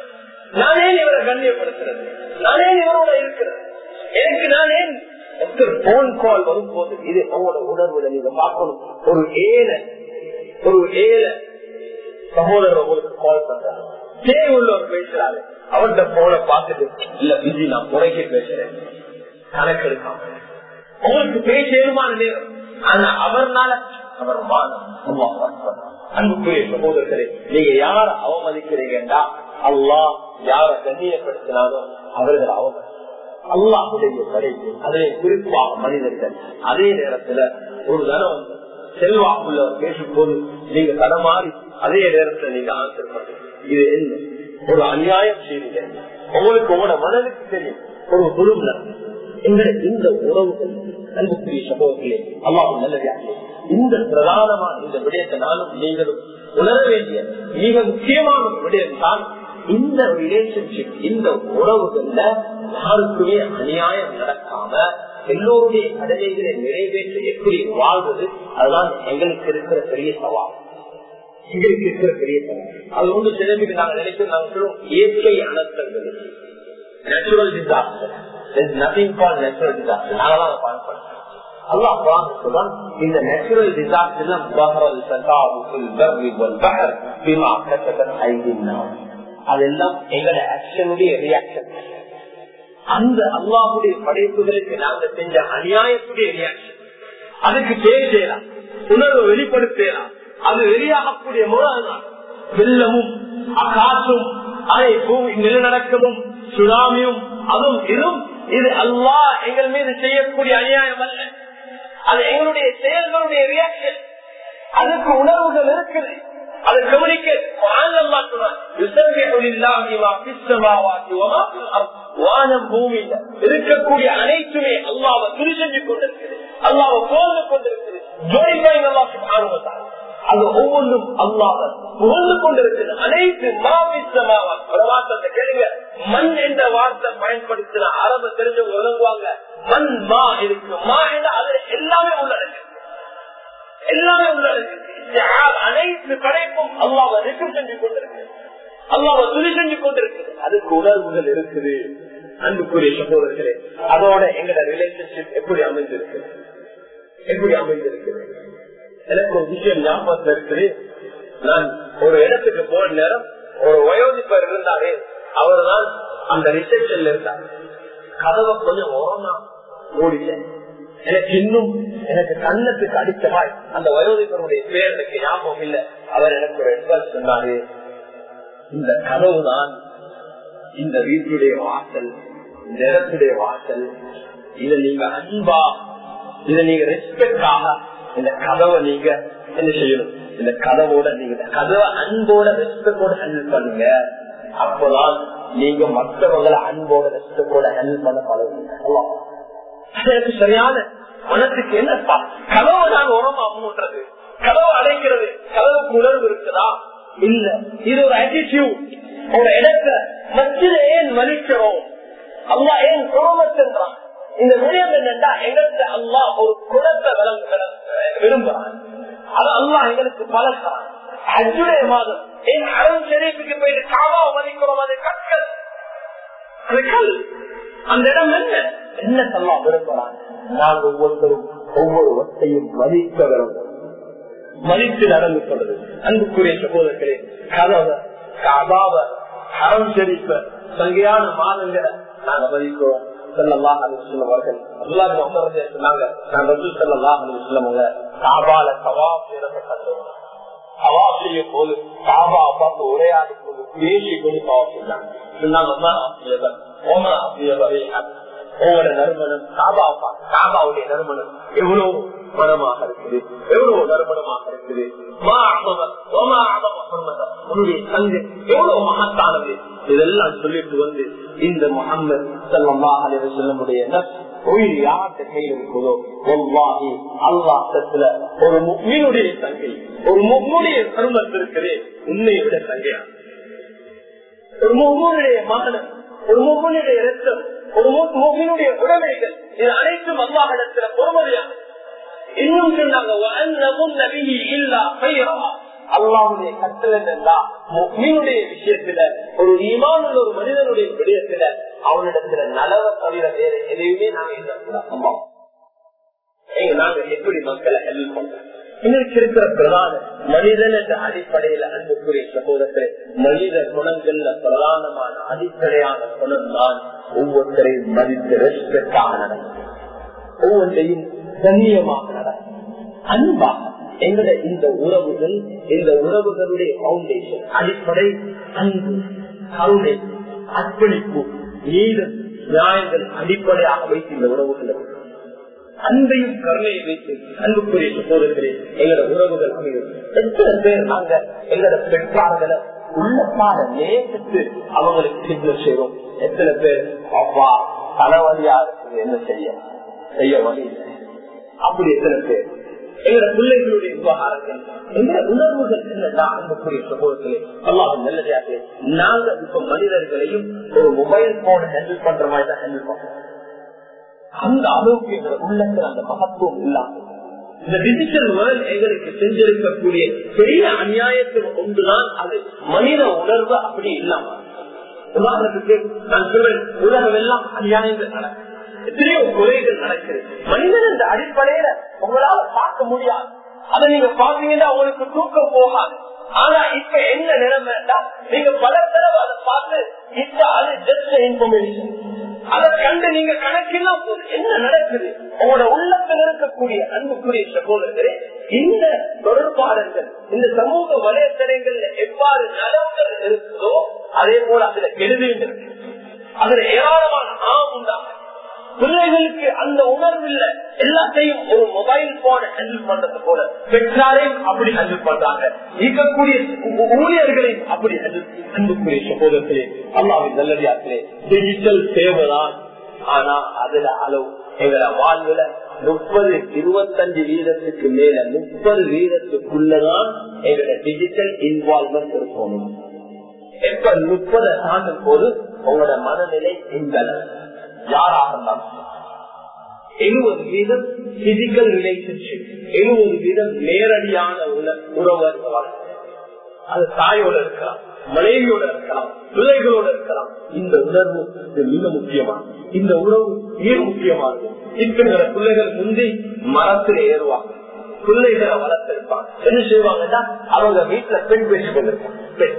நான் ஏன் இவரை கண்ணியப்படுத்துறது நான் ஏன் இவரோட இருக்கிறேன் எனக்கு நான் ஏன் ஒருத்தர் போன் கால் வரும்போது இது அவங்களோட உணர்வுல நீங்க பார்க்கணும் ஒரு ஏழை ஒரு ஏழை சகோதரர் உங்களுக்கு கால் பண்றாங்க தேவை உள்ளவர் பேசுறாரு அவர்கிட்ட போன பார்த்துட்டு இல்ல பிஜி நான் குறைக்க பேசுறேன் கணக்கெடுக்காம உங்களுக்கு பேச ஏழுமான நேரம் ஆனா அவர்னால அவர் வானம். அல்லாஹ் அக்பர். அன்புக்குரிய சகோதரர்களே நீங்க யார அவமதிக்கிறீங்கடா அல்லாஹ் யார கண்ணியப்படுத்தினாலும் அவர்கள் அவமதி அல்லாஹுடைய படைப்பு அதிலே குறிப்பாக மனிதர்கள் அதே நேரத்துல ஒரு தனம் செல்வாக்குள்ளவர் பேசும்போது நீங்க தடமாறி அதே நேரத்துல நீங்க ஆன்சர் பண்றீங்க இது என்ன ஒரு அநியாயம் செய்வீங்க உங்களுக்கு உங்களோட மனதுக்கு தெரியும் ஒரு குழும் இந்த இந்த உறவுகள் அன்புக்குரிய சகோதரர்களே அல்லாஹும் நல்லதாக இந்த பிரதானமான இந்த விடயத்தை நானும் நீங்களும் உணர வேண்டிய மிக முக்கியமான ஒரு விடயம் தான் இந்த ரிலேஷன்ஷிப் இந்த உறவுகள்ல யாருக்குமே அநியாயம் நடக்காம எல்லோருடைய கடமைகளை நிறைவேற்ற எப்படி வாழ்வது அதுதான் எங்களுக்கு இருக்கிற பெரிய சவால் எங்களுக்கு இருக்கிற பெரிய சவால் அது ஒன்று சிலருக்கு நாங்கள் நினைக்கிறோம் நாங்கள் சொல்லுவோம் இயற்கை அனர்த்தங்கள் natural disaster nothing call natural disaster நாங்களாம் பயன்படுத்தோம் அல்லாஹ் குரான் சொல்றான் இந்த நேச்சுரல் டிசாஸ்டர்ல பஹரல் சதாவு ஃபில் பர்ரி வல் பஹர் பிமா கஸபத் ஐதின் நாஸ் அதெல்லாம் எங்களோட ஆக்ஷனுடைய ரியாக்ஷன் அந்த அல்லாஹுடைய படைப்புகளுக்கு நாங்க செஞ்ச அநியாயத்துடைய ரியாக்ஷன் அதுக்கு பேர் செய்யலாம் உணர்வை வெளிப்படுத்தலாம் அது வெளியாகக்கூடிய முறை அதுதான் வெள்ளமும் காற்றும் அதை பூமி நிலநடக்கமும் சுனாமியும் அதுவும் இதுவும் இது அல்லாஹ் எங்கள் மீது செய்யக்கூடிய அநியாயம் அல்ல அது எங்களுடைய செயல்களுடைய ரியாக்ஷன் அதுக்கு உணர்வுகள் இருக்குது அதை கவனிக்க வானம் பூமியில இருக்கக்கூடிய அனைத்துமே அல்லாவை துணி செஞ்சு கொண்டிருக்கிறது அல்லாவை போர்ந்து கொண்டிருக்கிறது ஜோடிப்பாய் நல்லா ஆர்வத்தார் அது ஒவ்வொன்றும் அல்லாத புகழ்ந்து கொண்டிருக்கிறது அனைத்து மாவிசமாவா ஒரு வார்த்தை கேளுங்க மண் என்ற வார்த்தை பயன்படுத்தின அரபு தெரிஞ்சு விளங்குவாங்க மண் மா இருக்கு மா என்ற அது எல்லாமே உள்ளடக்கு எல்லாமே உள்ளடக்கு அனைத்து படைப்பும் அல்லாவை ரிக்கு செஞ்சு கொண்டிருக்கு அல்லாவை துணி செஞ்சு கொண்டிருக்கு அதுக்கு உணர்வுகள் இருக்குது அன்புக்குரிய சகோதரர்களே அதோட எங்களோட ரிலேஷன்ஷிப் எப்படி அமைந்திருக்கு எப்படி அமைந்திருக்கு எனக்கு ஒரு விஷயம் ஞாபகத்தில் இருக்குது நான் ஒரு இடத்துக்கு போன நேரம் ஒரு வயோதிப்பர் இருந்தாரு அவர் தான் அந்த ரிசப்ஷன்ல இருந்தார் கதவை கொஞ்சம் ஓரமா மூடிட்டேன் எனக்கு இன்னும் எனக்கு கண்ணத்துக்கு அடித்தமாய் அந்த வயோதிபருடைய பேர் எனக்கு ஞாபகம் இல்லை அவர் எனக்கு ஒரு அட்வைஸ் சொன்னாரு இந்த கதவு தான் இந்த வீட்டுடைய வாசல் இந்த இடத்துடைய வாசல் இத நீங்க அன்பா இத நீங்க ரெஸ்பெக்டாக இந்த கதவை நீங்க என்ன செய்யணும் இந்த கதவோட நீங்க இந்த கதவை அன்போட ரெஸ்பெக்டோட ஹேண்டில் பண்ணுங்க அப்பதான் நீங்க மற்றவங்களை அன்போட ரெஸ்பெக்டோட ஹேண்டில் பண்ண பழகுங்க எனக்கு சரியான மனசுக்கு என்னப்பா கதவை நான் உரமா மூன்றது கதவை அடைக்கிறது கதவுக்கு உணர்வு இருக்குதா இல்ல இது ஒரு ஆட்டிடியூட் ஒரு இடத்தை மத்தியில ஏன் மதிக்கிறோம் அல்லா ஏன் குடும்பத்தின்றான் இந்த விடயம் என்னன்னா எங்களுக்கு அல்லா ஒரு குணத்தை விரும்புறான் அது அல்லா எங்களுக்கு பழக்கிறான் அஜுடைய மாதம் என் அருண் ஷெரீஃபுக்கு போயிட்டு காவா மதிக்கிறோம் அது கற்கள் அது கல் அந்த இடம் என்ன என்ன சொல்லா விரும்புறான் நாங்கள் ஒவ்வொருத்தரும் ஒவ்வொரு வத்தையும் மதிக்க விரும்புகிறோம் மதித்து நடந்து கொண்டது அன்புக்குரிய சகோதரர்களே கதவை காபாவ அறம் செழிப்ப சங்கையான மாதங்களை நாங்க மதிக்கிறோம் செல்லல்லா அலுவலர்கள் அல்லாஹ் முகமது சொன்னாங்க நான் ரசூல் செல்லல்லா அலுவலவங்க காபால கவாப் செய்யறத கண்டோம் கவாப் செய்யும் போது காபா பார்த்து உரையாடி போது பேசி கொண்டு கவாப் செஞ்சாங்க சொன்னாங்க ஓமனா அப்படியே உங்களோட நறுமணம் காபா காபாவுடைய நறுமணம் எவ்வளவு மனமாக இருக்குது எவ்வளவு நறுமணமாக இருக்குது உன்னுடைய தங்கு எவ்வளவு மகத்தானது இதெல்லாம் சொல்லிட்டு வந்து இந்த முகமது செல்லமுடைய உயிர் யார்கிட்ட கையில் இருக்குதோ ஒவ்வாகி அல்லாஹத்துல ஒரு முக்மீனுடைய தங்கை ஒரு முக்முடைய கருமத்து இருக்குது உண்மையை விட தங்கையா ஒரு முகமுடைய மகனம் ஒரு முகனுடைய ரத்தம் ஒரு முகனுடைய உடமைகள் இது அனைத்தும் அல்லாஹிடத்துல பொறுமதியாக இன்னும் சொன்னாங்க அல்லாவுடைய கட்டளை மீனுடைய விஷயத்துல ஒரு ஈமானுள்ள ஒரு மனிதனுடைய விடயத்துல அவனிடத்துல நலவை தவிர வேற எதையுமே நாங்க இல்லக்கூடாது எங்க நாங்க எப்படி மக்களை ஹெல்ப் பண்றோம் இன்னைக்கு இருக்கிற பிரதான மனிதன் என்ற அடிப்படையில அன்புக்குரிய சகோதரத்தை மனித குணங்கள்ல பிரதானமான அடிப்படையான குணம் தான் ஒவ்வொருத்தரையும் மதித்து ரெஸ்பெக்டாக நடக்கும் ஒவ்வொன்றையும் கண்ணியமாக நடக்கும் அன்பாக எங்களுடைய இந்த உறவுகள் இந்த உறவுகளுடைய பவுண்டேஷன் அடிப்படை அன்பு கருணை அர்ப்பணிப்பு நீதம் நியாயங்கள் அடிப்படையாக வைத்து இந்த உறவுகள் அன்பையும் கருணையை வைத்து அன்புக்குரிய சகோதரர்களே எங்களோட உறவுகள் அமையும் எத்தனை பேர் நாங்க எங்களோட பெற்றார்களை உள்ளப்பாட நேசித்து அவங்களுக்கு சிக்னல் செய்வோம் எத்தனை பேர் அப்பா தலைவலியா இருக்குது என்ன செய்ய செய்ய வழி இல்லை. அப்படி எத்தனை பேர் எங்களோட பிள்ளைகளுடைய விவகாரங்கள் எங்களோட உணர்வுகள் என்னன்னா அன்புக்குரிய சகோதரர்களே அல்லாஹ் நல்லதாக நாங்க இப்ப மனிதர்களையும் ஒரு மொபைல் போன் ஹேண்டில் பண்ற மாதிரி தான் ஹேண்டில் பண்றோம் அந்த அளவுக்கு எங்களை உள்ளத்தில் அந்த மகத்துவம் இல்லாம இந்த டிஜிட்டல் வேர்ல்ட் எங்களுக்கு செஞ்சிருக்கக்கூடிய பெரிய அநியாயத்தில் ஒன்றுதான் அது மனித உணர்வு அப்படி இல்லாம உதாரணத்துக்கு நான் சொல்றேன் உலகம் எல்லாம் அநியாயங்கள் நடக்கும் எத்தனையோ குறைகள் நடக்குது மனிதன் இந்த அடிப்படையில உங்களால பார்க்க முடியாது அதை நீங்க பாத்தீங்கன்னா உங்களுக்கு தூக்கம் போகாது ஆனா இப்ப என்ன நிலைமைடா நீங்க பல தடவை அதை பார்த்து இப்ப அது ஜஸ்ட் இன்ஃபர்மேஷன் அதை கண்டு நீங்க கணக்கெல்லாம் போது என்ன நடக்குது உங்களோட உள்ளத்தில் இருக்கக்கூடிய அன்புக்குரிய சகோதரர்களே இந்த தொடர்பாளர்கள் இந்த சமூக வலைத்தளங்கள்ல எவ்வாறு நலவுகள் இருக்குதோ அதே போல அதுல கெடுதியும் இருக்கு அதுல ஏராளமான ஆம் உண்டாகும் பிள்ளைகளுக்கு அந்த உணர்வு இல்ல எல்லாத்தையும் ஒரு மொபைல் போன ஹேண்டில் பண்றது போல பெற்றாரையும் அப்படி ஹேண்டில் பண்றாங்க இருக்கக்கூடிய ஊழியர்களையும் அப்படி அன்புக்குரிய சகோதரத்திலே அல்லாவின் நல்லடியார்களே டிஜிட்டல் சேவைதான் ஆனா அதுல அளவு எங்களை வாழ்வுல முப்பது இருபத்தஞ்சு வீதத்துக்கு மேல முப்பது வீதத்துக்குள்ளதான் எங்களோட டிஜிட்டல் இன்வால்மெண்ட் இருக்கணும் எப்ப முப்பதை தாண்டும் போது உங்களோட மனநிலை இந்த யாராக இருந்தாலும் எழுபது வீதம் பிசிக்கல் ரிலேஷன்ஷிப் எழுபது வீதம் நேரடியான உறவு அது தாயோட இருக்கலாம் மனைவியோட இருக்கலாம் பிள்ளைகளோட இருக்கலாம் இந்த உணர்வு மிக முக்கியமானது இந்த உறவு மிக முக்கியமானது இருக்கிற பிள்ளைகள் முந்தி மரத்தில் ஏறுவாங்க பிள்ளைகளை வளர்த்திருப்பாங்க என்ன செய்வாங்கன்னா அவங்க வீட்டுல பெண் பேசிக் கொண்டிருப்பாங்க பெண்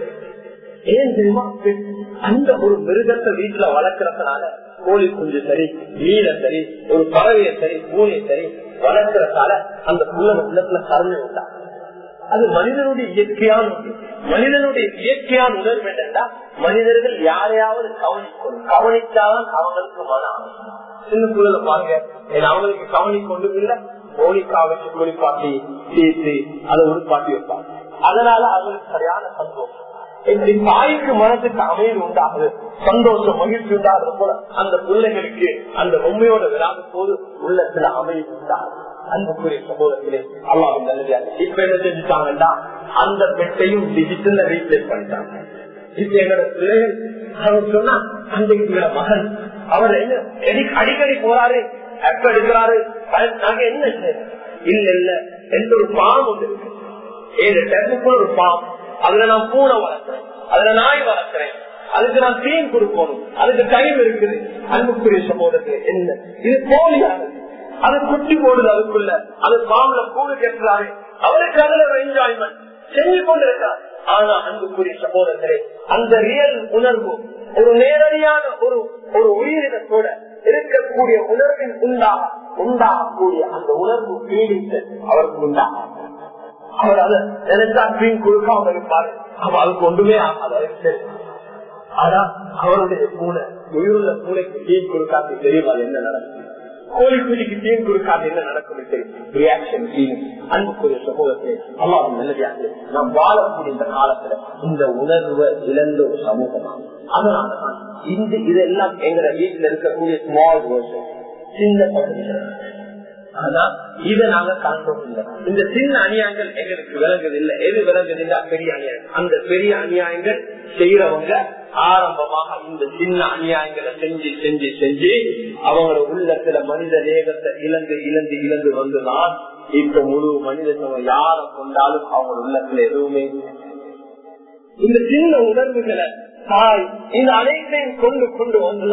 ஏன் தெரியுமா அந்த ஒரு மிருகத்தை வீட்டுல வளர்க்கறதுனால கோழி குஞ்சு சரி மீனை சரி ஒரு பறவையை சரி பூனையை சரி வளர்க்கறதால அந்த புள்ளன உள்ளத்துல கருணை உண்டா அது மனிதனுடைய இயற்கையான மனிதனுடைய இயற்கையான உணர்வு என்னன்னா மனிதர்கள் யாரையாவது கவனிக்கணும் கவனிச்சாதான் அவங்களுக்கு மன சின்ன சூழல பாருங்க அவங்களுக்கு கவனிக்க கொண்டு இல்ல கோழிக்கா வச்சு குளிப்பாட்டி தீர்த்து அதை உருப்பாட்டி வைப்பாங்க அதனால அவங்களுக்கு சரியான சந்தோஷம் இப்படி தாய்க்கு மனசுக்கு அமைதி உண்டாகுது சந்தோஷம் மகிழ்ச்சி உண்டாகுது போல அந்த பிள்ளைகளுக்கு அந்த உண்மையோட விழாத போது உள்ளத்துல அமைதி உண்டாகுது அன்புக்குரிய சமூகத்திலே அல்லாவின் நல்லதா இப்ப என்ன செஞ்சுட்டாங்கன்னா அந்த பெட்டையும் டிஜிட்டல்ல ரீப்ளேஸ் பண்ணிட்டாங்க இப்ப எங்களோட பிள்ளைகள் அவர் சொன்னா அன்றைக்கு மகன் அவர் என்ன அடிக்கடி போறாரு எப்ப எடுக்கிறாரு நாங்க என்ன செய்யறோம் இல்ல இல்ல எந்த ஒரு பாம் ஒன்று இருக்கு ஏழு டெர்முக்குள்ள ஒரு பாம் அதுல நான் பூனை வளர்க்கிறேன் அதுல நாய் வளர்க்கிறேன் அதுக்கு நான் தீன் கொடுக்கணும் அதுக்கு டைம் இருக்குது அன்புக்குரிய சமூகத்துக்கு என்ன இது போலியானது அது குட்டி போடுது அதுக்குள்ள அது பாம்புல கூடு கட்டுறாரு அவருக்கு அதுல ஒரு என்ஜாய்மெண்ட் செஞ்சு கொண்டிருக்கிறார் ஆனா அன்புக்குரிய சகோதரர்களே அந்த ரியல் உணர்வு ஒரு நேரடியான ஒரு ஒரு உயிரினத்தோட இருக்கக்கூடிய உணர்வின் உண்டாக உண்டாகக்கூடிய அந்த உணர்வு ஃபீலிங்ஸ் அவருக்கு உண்டாகும் அவர் அதை நினைச்சா கிரீம் கொடுக்காம இருப்பாரு அவ அதுக்கு ஒன்றுமே ஆகாது அவருக்கு தெரியும் ஆனா அவருடைய பூனை உயிருள்ள பூனைக்கு டீம் கொடுக்காது தெரியும் அது என்ன நடக்கும் கோழி குடிக்கு டீம் கொடுக்காது என்ன நடக்கும் தெரியும் ரியாக்ஷன் ஃபீலிங் அன்புக்குரிய சமூகத்தை அல்லாவும் நல்லதாக நாம் வாழக்கூடிய இந்த காலத்துல இந்த உணர்வை இழந்த ஒரு சமூகமா அதனாலதான் இந்த இதெல்லாம் எங்க வீட்டுல இருக்கக்கூடிய ஸ்மால் வேர்ஷன் சின்ன பகுதிகள் ஆனா இதை நாங்க காண்றோம் இல்லை இந்த சின்ன அநியாயங்கள் எங்களுக்கு விளங்குது இல்லை எது விளங்குதுன்னா பெரிய அநியாயம் அந்த பெரிய அநியாயங்கள் செய்யறவங்க ஆரம்பமாக இந்த சின்ன அநியாயங்களை செஞ்சு செஞ்சு செஞ்சு அவங்களோட உள்ளத்துல மனித நேகத்தை இழந்து இழந்து இழந்து வந்துதான் இப்ப முழு மனித யார கொண்டாலும் அவங்க உள்ளத்துல எதுவுமே இந்த சின்ன உணர்வுகளை தாய் இந்த அனைத்தையும் கொண்டு கொண்டு வந்துதான்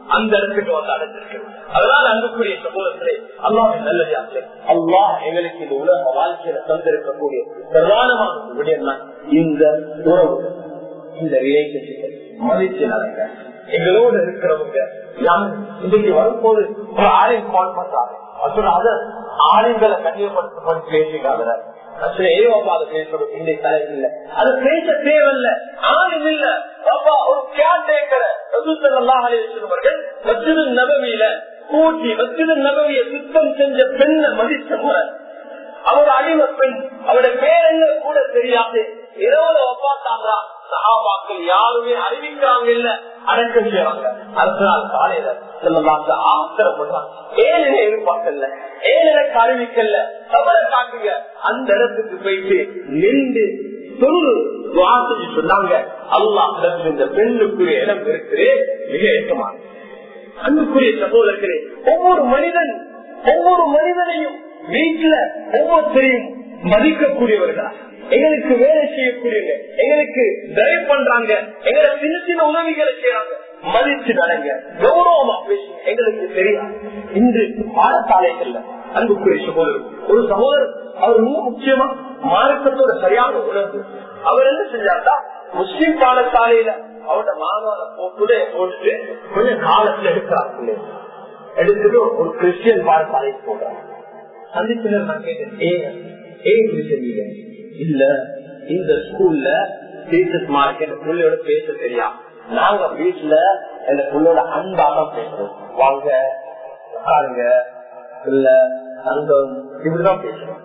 அந்த இடத்துக்கு வந்து அடைஞ்சிருக்கிறது அதனால அன்புக்குரிய சமூகத்திலே அல்லாஹ் நல்லதாச்சு அல்லாஹ் எங்களுக்கு இந்த உலக வாழ்க்கையில தந்திருக்கக்கூடிய பிரதானமான விடயம் தான் இந்த உறவு இந்த ரிலேஷன்ஷிப் மதிச்சு நடங்க எங்களோடு இருக்கிறவங்க யார் இன்னைக்கு வரும்போது ஒரு ஆலயம் கால் பண்றாங்க அப்புறம் அத ஆலயங்களை கண்ணியப்படுத்த பேசுகிறாங்க ஏவாப்பாத பேசணும் இந்த தலையில் அது பேச தேவையில்ல ஆளும் இல்ல பாப்பா ஒரு கேட் டேக்கர சொல்லுவார்கள் மசித நபவியில கூட்டி மசித நபவிய சுத்தம் செஞ்ச பெண்ணை மதித்த முறை அவர் அடிமை பெண் அவருடைய பேர் என்ன கூட தெரியாது இரவுல ஒப்பாத்தாங்களா சகாபாக்கள் யாருமே அறிவிக்கிறாங்க இல்ல அடக்கம் செய்வாங்க அதனால் காலையில செல்லமாக ஆத்திரப்படுறாங்க ஏழை எதிர்பார்க்கல ஏழை அறிவிக்கல தவற காட்டுங்க அந்த இடத்துக்கு போயிட்டு நின்று தொழு வாசிச்சு சொன்னாங்க அல்லாஹ் இந்த பெண்ணுக்குரிய இடம் இருக்குது மிக ஏற்றமான அன்புக்குரிய சகோதரர்களே ஒவ்வொரு மனிதன் ஒவ்வொரு மனிதனையும் வீட்டுல ஒவ்வொருத்தரையும் மதிக்கக்கூடியவர்களா எங்களுக்கு வேலை செய்யக்கூடியவங்க எங்களுக்கு டிரைவ் பண்றாங்க எங்களை சின்ன சின்ன உதவிகளை செய்யறாங்க மதிச்சு நடங்க கௌரவமா பேசுங்க எங்களுக்கு தெரியாது இன்று பாடசாலைகள்ல அன்புக்குரிய சகோதரர் ஒரு சகோதரர் அவர் மிக முக்கியமா மார்க்கத்தோட சரியான உணர்வு அவர் என்ன செஞ்சார்டா முஸ்லிம் பாடசாலையில அவரோட மாணவரை போட்டு போட்டுட்டு கொஞ்சம் காலத்துல எடுக்கிறார் எடுத்துட்டு ஒரு கிறிஸ்டியன் பாடசாலைக்கு போடுறாங்க சந்திப்பினர் நான் கேட்டேன் ஏன் ஏன் இப்படி செஞ்சீங்க இல்ல இந்த ஸ்கூல்ல டீச்சர்ஸ் மார்க் என் பிள்ளையோட பேச தெரியா நாங்க வீட்டுல எங்க பிள்ளையோட அன்பாக பேசுறோம் வாங்க உட்காருங்க இல்ல அங்கம் இப்படிதான் பேசுறோம்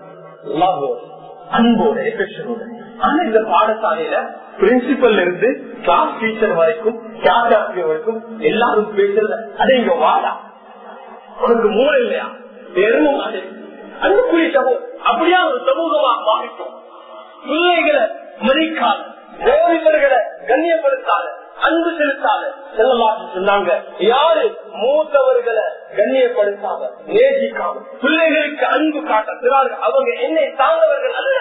அன்போட எஃபெக்ஷனோட ஆனா இந்த பாடசாலையில பிரின்சிபல் இருந்து கிளாஸ் டீச்சர் வரைக்கும் கிளாஸ் ஆசிரியர் வரைக்கும் எல்லாரும் பேசுறது அதே இங்க வாடா உனக்கு மூளை இல்லையா பெருமை மாதிரி அன்புக்குரிய சமூகம் அப்படியா ஒரு சமூகமா மாறிட்டோம் பிள்ளைகளை மதிக்காத தேவைகளை கண்ணியப்படுத்தாத அன்பு செலுத்தாத செல்லமாக சொன்னாங்க யாரு மூத்தவர்களை கண்ணியப்படுத்தாத நேசிக்காம பிள்ளைகளுக்கு அன்பு காட்டுகிறார்கள் அவங்க என்னை தாழ்ந்தவர்கள் அல்ல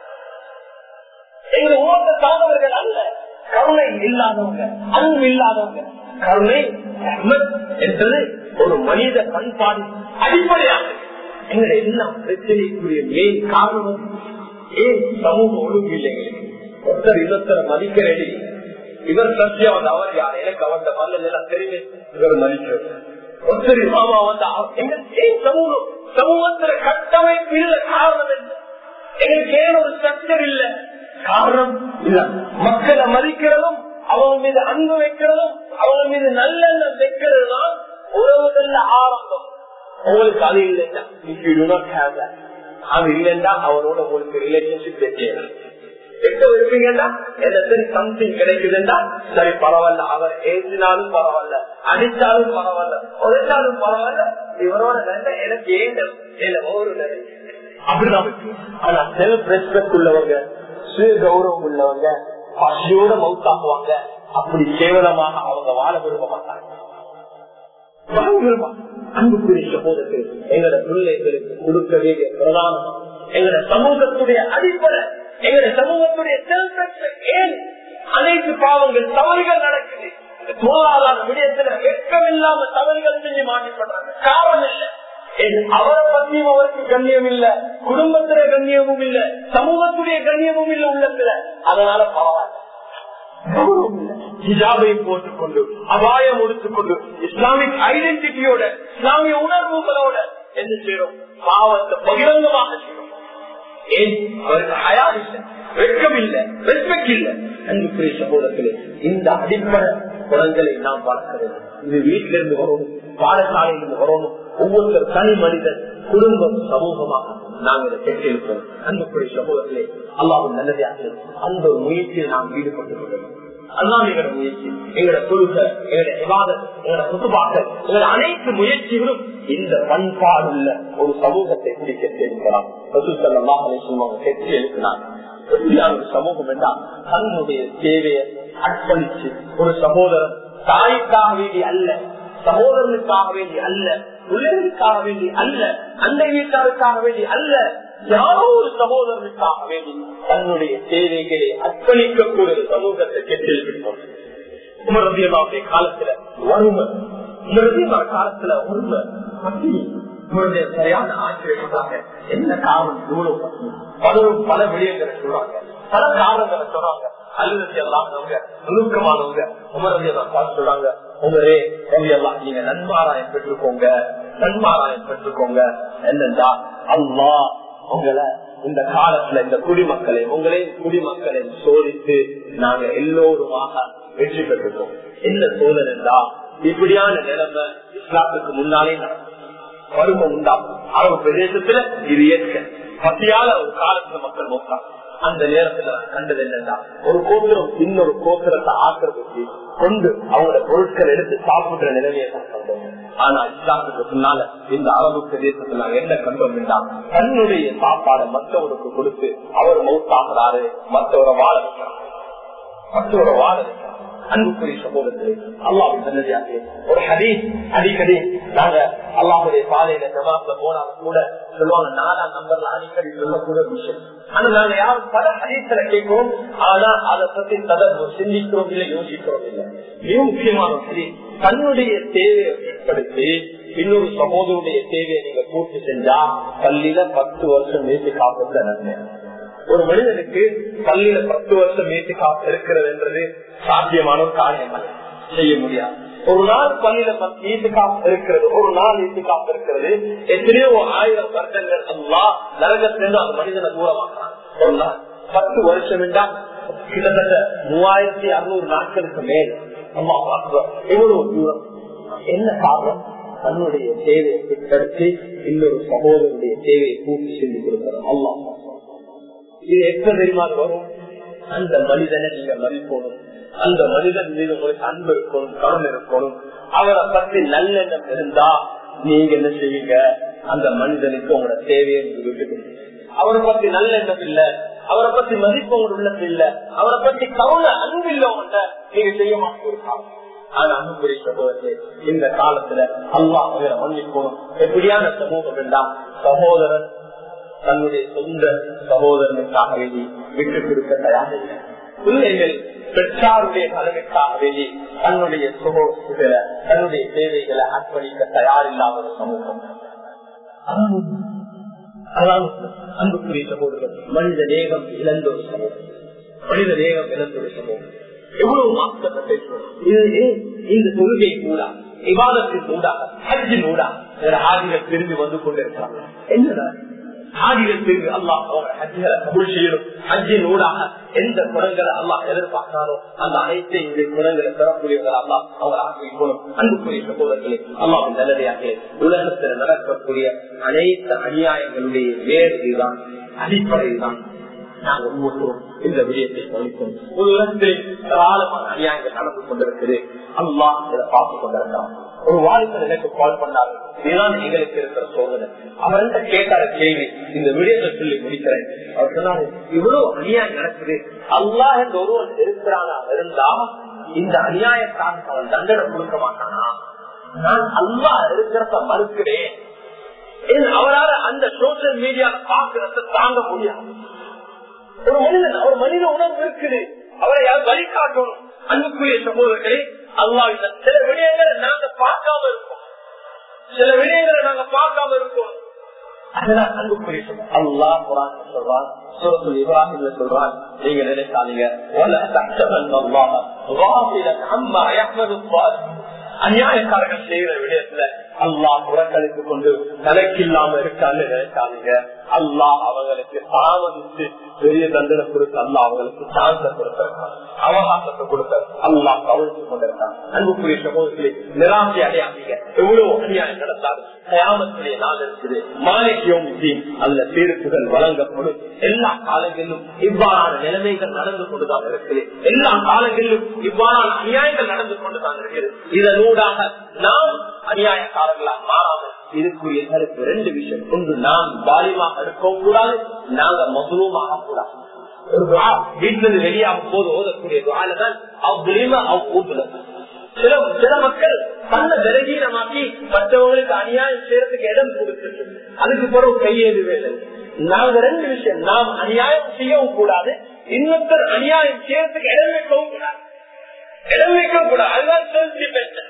எங்க ஓட்ட தாழ்ந்தவர்கள் அல்ல கருணை இல்லாதவங்க அன்பு இல்லாதவங்க கருணை என்பது ஒரு மனித பண்பாடு அடிப்படையானது எங்களை எல்லாம் பிரச்சனைக்குரிய மெயின் காரணம் ஏன் சமூக ஒழுங்கு இல்லைங்களுக்கு ஒருத்தர் இன்னொருத்தர மதிக்கிறேன் இவர் சத்தியம் வந்து அவர் யார் எனக்கு அவன் மல்லல் எல்லாம் தெரியுமே இவர் மதிக்கிறது ஒருத்தர் மாமா வந்து எங்க ஏன் சமூகம் சமூகத்துல கட்டமைப்பு இல்ல காரணம் என்ன எங்களுக்கு ஏன் ஒரு ஸ்ட்ரக்சர் இல்ல காரணம் இல்ல மக்களை மதிக்கிறதும் அவங்க மீது அன்பு வைக்கிறதும் அவங்க மீது நல்லெண்ணம் வைக்கிறது தான் உறவுகள்ல ஆரம்பம் உங்களுக்கு அது இல்லைன்னா அது இல்லைன்னா அவரோட உங்களுக்கு ரிலேஷன்ஷிப் வச்சேன் எங்க இருப்பீங்கன்னா சரி சம்திங் கிடைக்குதுன்னா சரி பரவாயில்ல அவர் ஏசினாலும் பரவாயில்ல அடிச்சாலும் பரவாயில்ல உழைச்சாலும் பரவாயில்ல இவரோட நன்மை எனக்கு ஏன் ஒரு அப்படிதான் ஆனா செல்ஃப் ரெஸ்பெக்ட் உள்ளவங்க சுய கௌரவம் உள்ளவங்க பசியோட மவுத்தாக்குவாங்க அப்படி கேவலமாக அவங்க வாழ விரும்ப மாட்டாங்க அன்புக்குரிய போதத்தில் எங்களோட பிள்ளைகளுக்கு கொடுக்க வேண்டிய பிரதானம் எங்களோட சமூகத்துடைய அடிப்படை எங்களுடைய சமூகத்துடைய ஏன் அனைத்து பாவங்கள் தவறுகள் நடக்குது பொருளாதார விடயத்துல வெட்கம் இல்லாம தவறுகள் செஞ்சு மாட்டிப்படுறாங்க காரணம் இல்லை அவரை பத்தியும் அவருக்கு கண்ணியம் இல்ல குடும்பத்துல கண்ணியமும் இல்ல சமூகத்துடைய கண்ணியமும் இல்ல உள்ளத்துல அதனால பரவாயில்ல ஹிஜாபை போட்டுக்கொண்டு அபாயம் உடுத்துக்கொண்டு இஸ்லாமிக் ஐடென்டிட்டியோட இஸ்லாமிய உணர்வுகளோட என்ன செய்யறோம் பாவத்தை பகிரங்கமாக செய்யறோம் ஏன் அவருக்கு ஹயா இல்ல வெட்கம் இல்ல ரெஸ்பெக்ட் இல்ல அன்புக்குரிய சகோதரர்களே இந்த அடிப்படை குணங்களை நாம் பார்க்க வேண்டும் இது வீட்டில இருந்து வரணும் பாடசாலையிலிருந்து வரணும் ஒவ்வொருத்தர் தனி மனிதன் குடும்பம் சமூகமாக நாம் இதை பெற்றிருக்கிறோம் அன்புக்குரிய சமூகத்திலே அல்லாவும் நல்லதாக அந்த ஒரு முயற்சியில் நாம் ஈடுபட்டு கொள்ளணும் அதுதான் எங்களோட முயற்சி எங்களோட கொள்க எங்களோட விவாதம் எங்களோட குத்துபாக்கள் எங்களோட அனைத்து முயற்சிகளும் இந்த பண்பாடுள்ள ஒரு சமூகத்தை பிடிக்க சேர்க்கலாம் பெற்று எழுப்பினார் சமூகம் என்றால் தன்னுடைய சேவையை அர்ப்பணிச்சு ஒரு சகோதரன் தாய்க்காக வேண்டி அல்ல சகோதரனுக்காக வேண்டி அல்ல பிள்ளைகளுக்காக வேண்டி அல்ல அண்டை வீட்டாருக்காக வேண்டி அல்ல யாரோ ஒரு சகோதரனுக்காக வேண்டி தன்னுடைய சேவைகளை அர்ப்பணிக்கக்கூடிய சமூகத்தை கெட்டிருக்கிறோம் உமரதியமாவுடைய காலத்துல வறுமை உங்களுடைய காலத்துல உண்மை பத்தினி உங்களுடைய சரியான ஆச்சரியப்படுறாங்க என்ன காரணம் இவ்வளவு பத்தினி பலரும் பல விடயங்களை சொல்றாங்க பல காரணங்களை சொல்றாங்க அல்லது எல்லாம் நுணுக்கமானவங்க உமரதி எல்லாம் பார்த்து சொல்றாங்க உங்களே எல்லாம் நீங்க நன்மாராயம் பெற்றுக்கோங்க நன்மாராயம் பெற்றுக்கோங்க என்னண்டா அல்லா உங்களை இந்த காலத்துல இந்த குடிமக்களை உங்களே குடிமக்களை சோதித்து நாங்க எல்லோருமாக வெற்றி பெற்றுட்டோம் என்ன சோதனைண்டா இப்படியான நிலைமை இஸ்லாத்துக்கு முன்னாலே நடக்கும் வறுமை உண்டாகும் அரபு பிரதேசத்துல இது இயற்கை பத்தியால ஒரு காலத்துல மக்கள் நோக்காங்க அந்த நேரத்துல கண்டது என்னன்னா ஒரு கோத்திரம் இன்னொரு கோத்திரத்தை ஆக்கிரமிச்சு கொண்டு அவங்களோட பொருட்கள் எடுத்து சாப்பிடுற நிலைமையை தான் கண்டோம் ஆனா இஸ்லாத்துக்கு பின்னால இந்த அரபு பிரதேசத்துல நாங்க என்ன கண்டோம் என்றால் தன்னுடைய சாப்பாடை மற்றவருக்கு கொடுத்து அவர் மௌத்தாகிறாரு மற்றவரை வாழ வைக்கிறார் மற்றவரை வாழ வைக்கிறார் அன்புக்குரிய சமூகத்திலே அல்லாவின் நல்லதாக ஒரு ஹதீஸ் அடிக்கடி நாங்க அல்லாஹுடைய பாதையில ஜமாத்துல போனாலும் கூட சொல்லுவாங்க நாலாம் நம்பர்ல அடிக்கடி சொல்லக்கூடிய விஷயம் ஆனா நாங்க யாரும் பல ஹதீஸ்ல கேட்கிறோம் ஆனா அதை பத்தி ததர்வு சிந்திக்கிறோம் இல்லை யோசிக்கிறோம் இல்லை மிக முக்கியமான சரி தன்னுடைய தேவையை ஏற்படுத்தி இன்னொரு சகோதரனுடைய தேவையை நீங்க பூர்த்தி செஞ்சா பள்ளியில பத்து வருஷம் நேற்று காப்பதுல நன்மை ஒரு மனிதனுக்கு பள்ளியில பத்து வருஷம் நேற்று காப்பு இருக்கிறது என்றது சாத்தியமான ஒரு காரியம் அல்ல செய்ய முடியாது ஒரு நாள் பள்ளியில ஈட்டு காப்பு இருக்கிறது ஒரு நாள் ஈட்டு காப்பு இருக்கிறது எத்தனையோ ஆயிரம் வருடங்கள் அல்லா நரகத்திலிருந்து அந்த மனிதனை தூரமாக்குறான் ஒரு நாள் பத்து வருஷம் என்றா கிட்டத்தட்ட மூவாயிரத்தி அறுநூறு நாட்களுக்கு மேல் அம்மா எவ்வளவு தூரம் என்ன காரணம் தன்னுடைய தேவையை பிற்படுத்தி இன்னொரு சகோதரனுடைய தேவையை பூர்த்தி செஞ்சு கொடுக்கிறது அல்லா இது எப்ப தெரியுமா வரும் அந்த மனிதனை நீங்க மதிக்கணும் அந்த மனிதன் மீது உங்களுக்கு அன்பு இருக்கணும் கவனம் இருக்கணும் அவரை பத்தி நல்லெண்ணம் இருந்தா நீங்க என்ன செய்வீங்க அந்த மனிதனுக்கு உங்களோட தேவையை விட்டு அவரை பத்தி நல்லெண்ணம் இல்ல அவரை பத்தி மதிப்பு உங்களோட உள்ளது இல்ல அவரை பத்தி கவன அன்பு இல்ல உங்கள்கிட்ட நீங்க செய்ய மாட்டீங்க ஆனா அன்புக்குரிய சகோதரர்களே இந்த காலத்துல அல்லா அவரை மன்னிக்கணும் எப்படியான சமூகம் வேண்டாம் சகோதரன் தன்னுடைய சொந்த சகோதரனுக்காக வேண்டி விட்டு கொடுக்க தயாரில்லை பிள்ளைகள் பெற்றாருடைய நலனுக்காக வேண்டி தன்னுடைய சுகோசுகளை தன்னுடைய தேவைகளை அர்ப்பணிக்க தயாரில்லாத ஒரு சமூகம் அதான் அன்புக்குரிய சகோதரர் மனித தேகம் இழந்த ஒரு சமூகம் மனித தேகம் இழந்த ஒரு சமூகம் எவ்வளவு மாற்றத்தை இது இந்த தொழுகை கூட விவாதத்தின் ஊடாக ஹஜ்ஜின் ஊடாக ஆதிகள் திரும்பி வந்து கொண்டிருக்கிறாங்க என்னதான் ஆதிகள் திரும்பி அல்லாஹ் ஹஜ்ஜிகளை கபுல் செய்யணும் ஹஜ்ஜின் ஊடாக எந்த குணங்களை அல்லாஹ் எதிர்பார்க்கிறாரோ அந்த அனைத்து இந்த குணங்களை பெறக்கூடியவர்கள் அல்லாஹ் அவர் ஆக்கி போனும் அன்புக்குரிய சகோதரர்களே அல்லாவின் நல்லதையாக உலகத்தில் நடக்கக்கூடிய அனைத்து அநியாயங்களுடைய வேறு இதுதான் அடிப்படை தான் நாங்கள் ஒவ்வொருத்தரும் இந்த விடயத்தை கவனிப்போம் ஒரு உலகத்தில் ஏராளமான அநியாயங்கள் நடந்து கொண்டிருக்குது அல்லாஹ் இதை பார்த்து கொண்டிருக்கிறான் ஒரு வாலிபர் எனக்கு கால் பண்ணாரு இதுதான் எங்களுக்கு இருக்கிற சோதனை அவர்கிட்ட கேட்டார கேள்வி இந்த விடயத்தை சொல்லி முடிக்கிறேன் அவர் சொன்னாரு இவ்வளவு அநியாயம் நடக்குது அல்லாஹ் என்று ஒருவன் இருக்கிறானா இருந்தா இந்த அநியாயத்தாருக்கு அவன் தண்டனை கொடுக்க மாட்டானா நான் அல்லாஹ் இருக்கிறத மறுக்கிறேன் அவரால் அந்த சோசியல் மீடியா பாக்குறத தாங்க முடியாது ஒரு மனிதன் ஒரு மனித உணர்வு இருக்குது அவரை யார் வழிகாட்டணும் அன்புக்குரிய சகோதரர்களே அல்லா சில விடயங்களை நாங்க பார்க்காம இருக்கோம் சில விடயங்களை நாங்க பார்க்காம இருக்கோம் அதெல்லாம் அன்புக்குரிய அல்லா குரான் சொல்றான் சூரத்துல் இப்ராஹிம்ல சொல்றான் நீங்க நினைக்காதீங்க அநியாயக்காரர்கள் செய்யற விடயத்துல அல்லாஹ் புறக்கணித்துக் கொண்டு கணக்கில்லாம இருக்கான்னு நினைக்காதீங்க அல்லாஹ் அவங்களுக்கு தாமதித்து பெரிய தண்டனை கொடுத்து அல்லாஹ் அவங்களுக்கு சாந்த கொடுத்திருக்கான் அவகாசத்தை கொடுத்த அல்லாஹ் கவனித்துக் கொண்டிருக்கான் அன்புக்குரிய சமூகத்திலே நிராசை அடையாதீங்க எவ்வளவு அநியாயம் நடந்தாலும் கயாமத்திலே நாள் இருக்குது மாலைக்கியம் அந்த தீர்ப்புகள் வழங்கப்படும் எல்லா காலங்களிலும் இவ்வாறான நிலைமைகள் நடந்து கொண்டுதான் இருக்குது எல்லா காலங்களிலும் இவ்வாறான அநியாயங்கள் நடந்து கொண்டுதான் இருக்குது இதனூடாக நாம் அநியாயக்காரர்களா மாறாமல் இதுக்குரிய கருத்து ரெண்டு விஷயம் ஒன்று நாம் பாலிமாக இருக்கவும் கூடாது நாங்க மதுரூமாக கூடாது ஒரு துவா வீட்டுல இருந்து வெளியாகும் போது ஓதக்கூடிய துவாலதான் அவ்வளிம அவ்வூத்துல சில சில மக்கள் தன்னை விலகீனமாக்கி மற்றவங்களுக்கு அநியாயம் செய்யறதுக்கு இடம் கொடுத்துருக்கு அதுக்கு பிறகு கையேதுவே இல்லை நாங்க ரெண்டு விஷயம் நாம் அநியாயம் செய்யவும் கூடாது இன்னொருத்தர் அநியாயம் செய்யறதுக்கு இடம் வைக்கவும் கூடாது இடம் வைக்கவும் கூடாது அதுதான் செல்ஃபி பெற்ற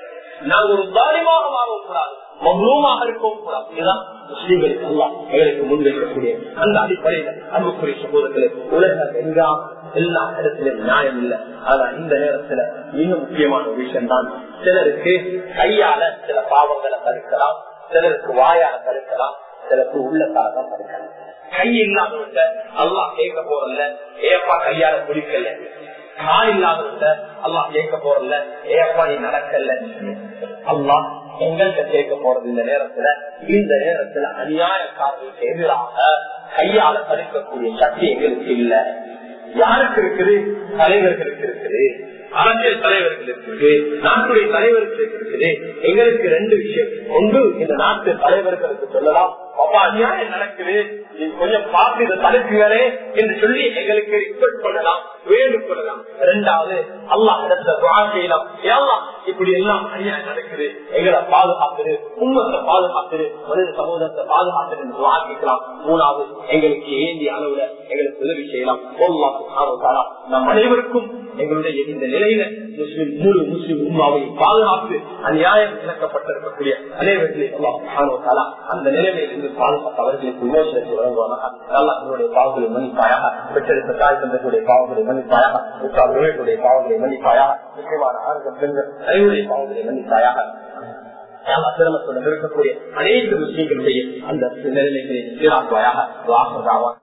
நாங்க ஒரு தாலிமாக மாறவும் கூடாது மௌனமாக இருக்கவும் கூடாது இதுதான் முஸ்லீம்களுக்கு அல்லா எங்களுக்கு முன்வைக்கக்கூடிய அந்த அடிப்படையில அன்புக்குரிய சகோதரர்களே உலக எங்கா எல்லா இடத்திலும் நியாயம் இல்லை ஆனா இந்த நேரத்துல மிக முக்கியமான ஒரு விஷயம் தான் சிலருக்கு கையால சில பாவங்களை தடுக்கலாம் சிலருக்கு வாயால தடுக்கலாம் சிலருக்கு உள்ளத்தால தான் தடுக்கலாம் கை இல்லாதவங்க அல்லா கேட்க போறல ஏப்பா கையால பிடிக்கல கால் இல்லாதவங்க அல்லா கேட்க போறல ஏப்பா நீ நடக்கல அல்லா எங்கள்கிட்ட கேட்க போறது இந்த நேரத்துல இந்த நேரத்துல அநியாயக்காரர்களுக்கு எதிராக கையால தடுக்கக்கூடிய சக்தி எங்களுக்கு இல்ல யாருக்கு இருக்குது தலைவர்களுக்கு இருக்குது அரசியல் தலைவர்களுக்கு இருக்குது நாட்டுடைய தலைவர்களுக்கு இருக்குது எங்களுக்கு ரெண்டு விஷயம் ஒன்று இந்த நாட்டு தலைவர்களுக்கு சொல்லலாம் அப்பா அநியாயம் நடக்குது நீ கொஞ்சம் பார்த்து இதை தடுக்குங்களே என்று சொல்லி எங்களுக்கு ரிக்வெஸ்ட் பண்ணலாம் வேண்டுக் கொள்ளலாம் இரண்டாவது அல்லாஹ் இடத்துல துவா செய்யலாம் எல்லாம் இப்படி எல்லாம் அநியாயம் நடக்குது எங்களை பாதுகாக்குது உண்மத்தை பாதுகாக்குது மனித சமூகத்தை பாதுகாக்குது என்று துவா கேட்கலாம் மூணாவது எங்களுக்கு ஏந்திய அளவுல எங்களுக்கு உதவி செய்யலாம் நம் அனைவருக்கும் எங்களுடைய இந்த நிலையில முஸ்லிம் முழு முஸ்லிம் உண்மாவை பாதுகாத்து அநியாயம் இழக்கப்பட்டிருக்கக்கூடிய அனைவர்களையும் அந்த நிலைமையில் இருந்து பாதுகாத்து அவர்களுக்கு விமோசனத்தை வழங்குவாங்க நல்லா என்னுடைய பாவங்களை மன்னிப்பாயாக பெற்றெடுத்த தாய் தந்தைகளுடைய பாவங்களை மன்னிப்பாயாக உற்றார் உறவுகளுடைய பாவங்களை மன்னிப்பாயாக முக்கியமான ஆண்கள் பெண்கள் அனைவருடைய பாவங்களை மன்னிப்பாயாக சிரமத்துடன் இருக்கக்கூடிய அனைத்து முஸ்லீம்களுடைய அந்த நிலைமைகளை சீராக்குவாயாக